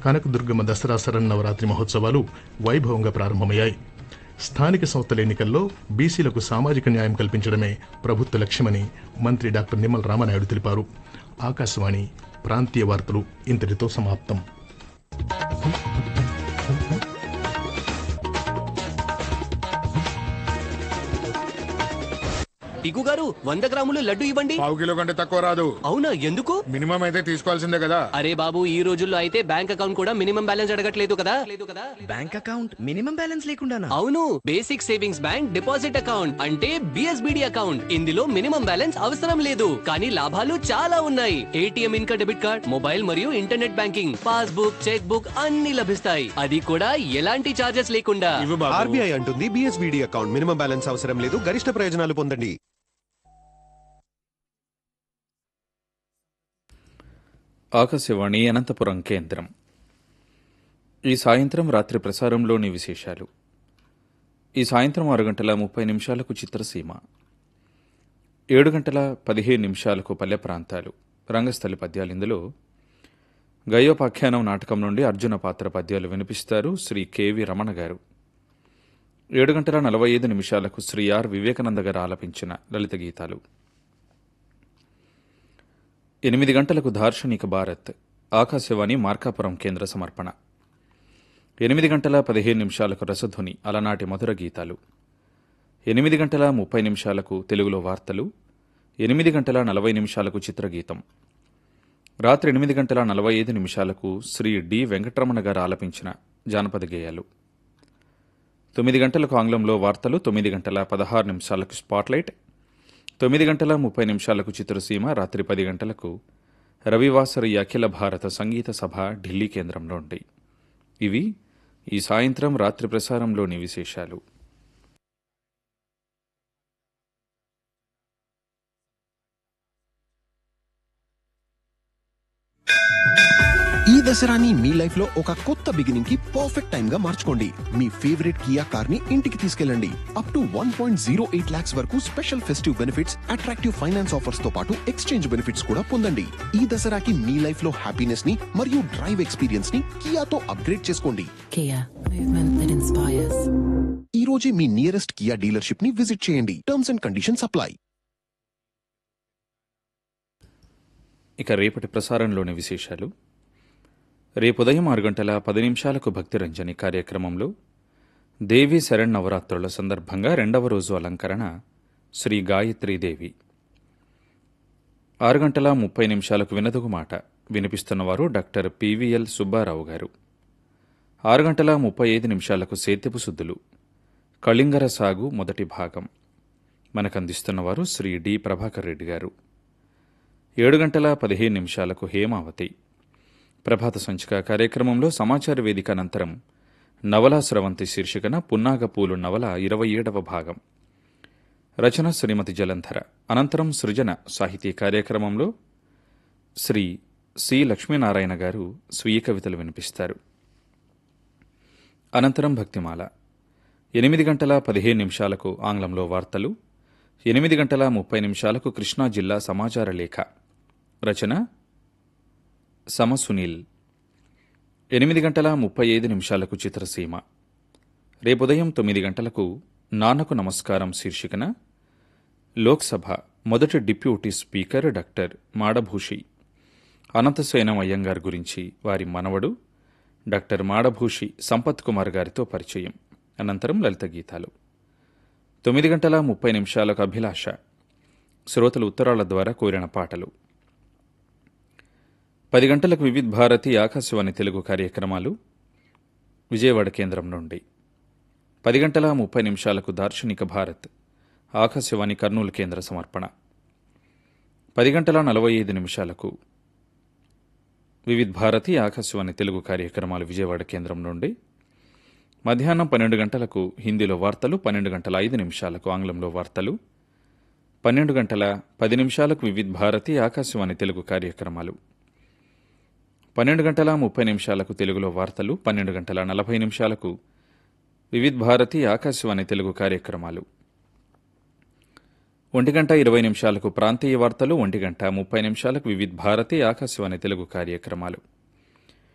కనకదుర్గమ్మ దసరా శరన్నవరాత్రి మహోత్సవాలు వైభవంగా ప్రారంభమయ్యాయి స్థానిక సంస్థల ఎన్నికల్లో బీసీలకు సామాజిక న్యాయం కల్పించడమే ప్రభుత్వ లక్ష్యమని మంత్రి డాక్టర్ నిమ్మల రామనాయుడు తెలిపారు ఆకాశవాణి ప్రాంతీయ వార్తలు ఇంతటితో సమాప్తం టికు గారు వంద గ్రాములు లడ్డు ఇవ్వండి పావు కిలో కంటే తక్కువ రాదు అవునా ఎందుకు మినిమం అయితే తీసుకోవాల్సిందే కదా అరే బాబు ఈ రోజుల్లో అయితే బ్యాంక్ అకౌంట్ కూడా మినిమం బ్యాలెన్స్ అడగట్లేదు కదా లేదు కదా బ్యాంక్ అకౌంట్ మినిమం బ్యాలెన్స్ లేకుండానా అవును basic savings bank deposit account అంటే బిఎస్బిడి అకౌంట్ ఇందులో మినిమం బ్యాలెన్స్ అవసరం లేదు కానీ లాభాలు చాలా ఉన్నాయి ఏటీఎం ఇంకా డెబిట్ కార్డ్ మొబైల్ మరియు internet banking passbook cheque book అన్ని లభిస్తాయి అది కూడా ఎలాంటి చార్జెస్ లేకుండా ఇవ్వు బాబు ఆర్బీఐ అంటుంది బిఎస్బిడి అకౌంట్ మినిమం బ్యాలెన్స్ అవసరం లేదు గరిష్ట ప్రయోజనాలు పొందండి ఆకాశవాణి అనంతపురం కేంద్రం ఈ సాయంత్రం రాత్రి ప్రసారంలోని విశేషాలు ఈ సాయంత్రం ఆరు గంటల ముప్పై నిమిషాలకు చిత్రసీమ ఏడు గంటల పదిహేను నిమిషాలకు పల్లె ప్రాంతాలు రంగస్థలి పద్యాలు ఇందులో గయోపాఖ్యానం నాటకం నుండి అర్జున పాత్ర పద్యాలు వినిపిస్తారు శ్రీ కెవి రమణ గారు ఏడు గంటల నలభై ఐదు నిమిషాలకు శ్రీ ఆర్ వివేకానంద గారు ఆలపించిన లలిత గీతాలు ఎనిమిది గంటలకు దార్శనిక భారత్ ఆకాశవాణి మార్కాపురం కేంద్ర సమర్పణ ఎనిమిది గంటల పదిహేను నిమిషాలకు రసధ్వని అలనాటి మధుర గీతాలు ఎనిమిది గంటల ముప్పై నిమిషాలకు తెలుగులో వార్తలు ఎనిమిది గంటల నలభై నిమిషాలకు చిత్రగీతం రాత్రి ఎనిమిది గంటల నలభై ఐదు నిమిషాలకు శ్రీ డి వెంకటరమణ గారు ఆలపించిన జానపద గేయాలు తొమ్మిది గంటలకు ఆంగ్లంలో వార్తలు తొమ్మిది గంటల పదహారు నిమిషాలకు స్పాట్లైట్ తొమ్మిది గంటల ముప్పై నిమిషాలకు చిత్రసీమ రాత్రి పది గంటలకు రవివాసరి అఖిల భారత సంగీత సభ ఢిల్లీ కేంద్రం నుండి ఇవి ఈ సాయంత్రం రాత్రి ప్రసారంలోని విశేషాలు ఈ దసరాని మీ లైఫ్ లో ఒక కొత్త బిగినింగ్ కి పర్ఫెక్ట్ టైం గా మార్చుకోండి మీ ఫేవరెట్ కియా కార్ ని ఇంటికి తీసుకెళ్ళండి up to one point zero eight lakhs వరకు special festive benefits attractive finance offers తో పాటు ఎక్స్చేంజ్ బెనిఫిట్స్ కూడా పొందండి ఈ దసరాకి మీ లైఫ్ లో హ్యాపీనెస్ ని మరియు డ్రైవ్ ఎక్స్పీరియన్స్ ని కియాతో అప్గ్రేడ్ చేసుకోండి Kia, movement that inspires. ఈ రోజే మీ నియరెస్ట్ కియా డీలర్షిప్ ని విజిట్ చేయండి టర్మ్స్ అండ్ కండిషన్స్ అప్లై ఇక రేపటి ప్రసారంలోని విశేషాలు రేపు ఉదయం ఆరు గంటల పది నిమిషాలకు భక్తిరంజని కార్యక్రమంలో దేవీ శరణ్ నవరాత్రుల సందర్భంగా రెండవ రోజు అలంకరణ శ్రీ గాయత్రీదేవి ఆరు గంటల ముప్పై నిమిషాలకు వినదుగు మాట వినిపిస్తున్నవారు డాక్టర్ పివిఎల్ సుబ్బారావు గారు ఆరు గంటల ముప్పై ఐదు నిమిషాలకు సేద్యపు సుద్దులు కళింగర సాగు మొదటి భాగం మనకందిస్తున్నవారు శ్రీ డి ప్రభాకర్ రెడ్డి గారు ఏడు గంటల పదిహేను నిమిషాలకు హేమావతి ప్రభాత సంచిక కార్యక్రమంలో సమాచార వేదిక అనంతరం నవలా స్రవంతి శీర్షికన పున్నాగ పూలు నవల ఇరవై ఏడవ భాగం రచన శ్రీమతి జలంధర అనంతరం సృజన సాహితీ కార్యక్రమంలో శ్రీ సి లక్ష్మీనారాయణ గారు స్వీయ కవితలు వినిపిస్తారు అనంతరం భక్తిమాల ఎనిమిది గంటల పదిహేను నిమిషాలకు ఆంగ్లంలో వార్తలు ఎనిమిది గంటల ముప్పై నిమిషాలకు కృష్ణా జిల్లా సమాచార లేఖ రచన సమసునీల్ ఎనిమిది గంటల ముప్పై ఐదు నిమిషాలకు చిత్రసీమ రేపు ఉదయం తొమ్మిది గంటలకు నాన్నకు నమస్కారం శీర్షికన లోక్సభ మొదటి deputy speaker doctor Madabhushi Ananthasayanam Ayyangar గురించి వారి మనవడు డాక్టర్ మాడభూషి సంపత్ కుమార్ గారితో పరిచయం అనంతరం లలిత గీతాలు తొమ్మిది గంటల ముప్పై నిమిషాలకు అభిలాష శ్రోతలు ఉత్తరాల ద్వారా కోరిన పాటలు పది గంటలకు వివిధ్ భారతి ఆకాశవాణి తెలుగు కార్యక్రమాలు విజయవాడ కేంద్రం నుండి పది గంటల ముప్పై నిమిషాలకు దార్శనిక భారత్ ఆకాశవాణి కర్నూలు కేంద్ర సమర్పణ పది గంటల నలభై ఐదు నిమిషాలకు వివిధ్ భారతి ఆకాశవాణి తెలుగు కార్యక్రమాలు విజయవాడ కేంద్రం నుండి మధ్యాహ్నం పన్నెండు గంటలకు హిందీలో వార్తలు పన్నెండు గంటల ఐదు నిమిషాలకు ఆంగ్లంలో వార్తలు పన్నెండు గంటల పది నిమిషాలకు వివిధ్ భారతి ఆకాశవాణి తెలుగు కార్యక్రమాలు పన్నెండు గంటల ముప్పై నిమిషాలకు తెలుగులో వార్తలు పన్నెండు గంటల నలభై నిమిషాలకు వివిధ్ భారతి ఆకాశవాణి తెలుగు కార్యక్రమాలు ఒంటి గంట ఇరవై నిమిషాలకు ప్రాంతీయ వార్తలు ఒంటి గంట ముప్పై నిమిషాలకు వివిధ్ భారతి ఆకాశవాణి తెలుగు కార్యక్రమాలు